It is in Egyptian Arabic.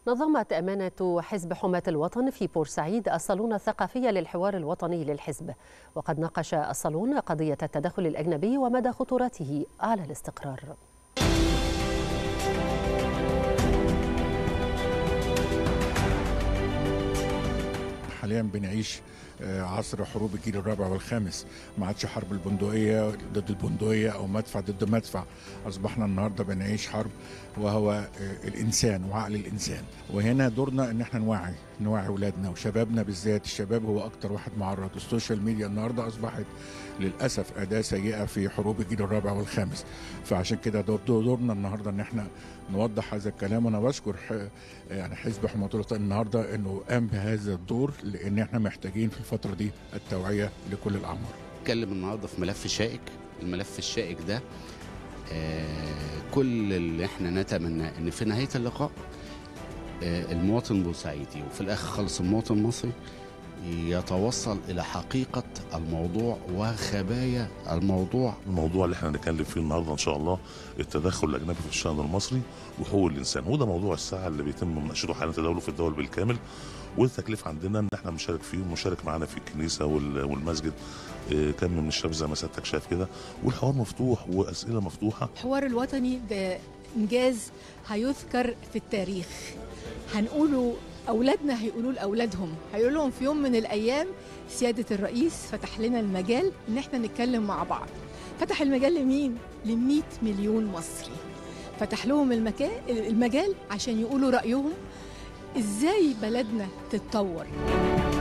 نظمت أمانة حزب حماة الوطن في بورسعيد الصالون الثقافي للحوار الوطني للحزب وقد ناقش الصالون قضية التدخل الأجنبي ومدى خطورته على الاستقرار حاليا بنعيش عصر حروب الجيل الرابع والخامس ما عادش حرب البندقيه ضد البندقيه او مدفع ضد مدفع اصبحنا النهارده بنعيش حرب وهو الانسان وعقل الانسان وهنا دورنا ان احنا نوعي نوعي اولادنا وشبابنا بالذات الشباب هو اكتر واحد معرض السوشيال ميديا النهارده اصبحت للاسف اداه سيئه في حروب الجيل الرابع والخامس فعشان كده دور دورنا النهارده ان احنا نوضح هذا الكلام وانا بشكر يعني حزب حماة الوطن النهارده انه قام بهذا الدور لان احنا محتاجين في الفتره دي التوعيه لكل الاعمار. نتكلم النهارده في ملف شائك، الملف الشائك ده آه كل اللي احنا نتمنى ان في نهايه اللقاء آه المواطن بورسعيدي وفي الاخر خالص المواطن المصري يتوصل الى حقيقه الموضوع وخبايا الموضوع الموضوع اللي احنا هنتكلم فيه النهارده ان شاء الله التدخل الاجنبي في الشان المصري وحقوق الانسان وده موضوع الساعه اللي بيتم مناقشته حاليا تداوله في الدول بالكامل والتكليف عندنا ان احنا بنشارك فيه ومشارك معانا في الكنيسه والمسجد كم من الشباب زي ما سيادتك شايف كده والحوار مفتوح واسئله مفتوحه الحوار الوطني ده انجاز هيذكر في التاريخ هنقوله اولادنا هيقولوا لاولادهم هيقولوا لهم في يوم من الايام سياده الرئيس فتح لنا المجال ان احنا نتكلم مع بعض فتح المجال لمين ل 100 مليون مصري فتح لهم المكان المجال عشان يقولوا رايهم ازاي بلدنا تتطور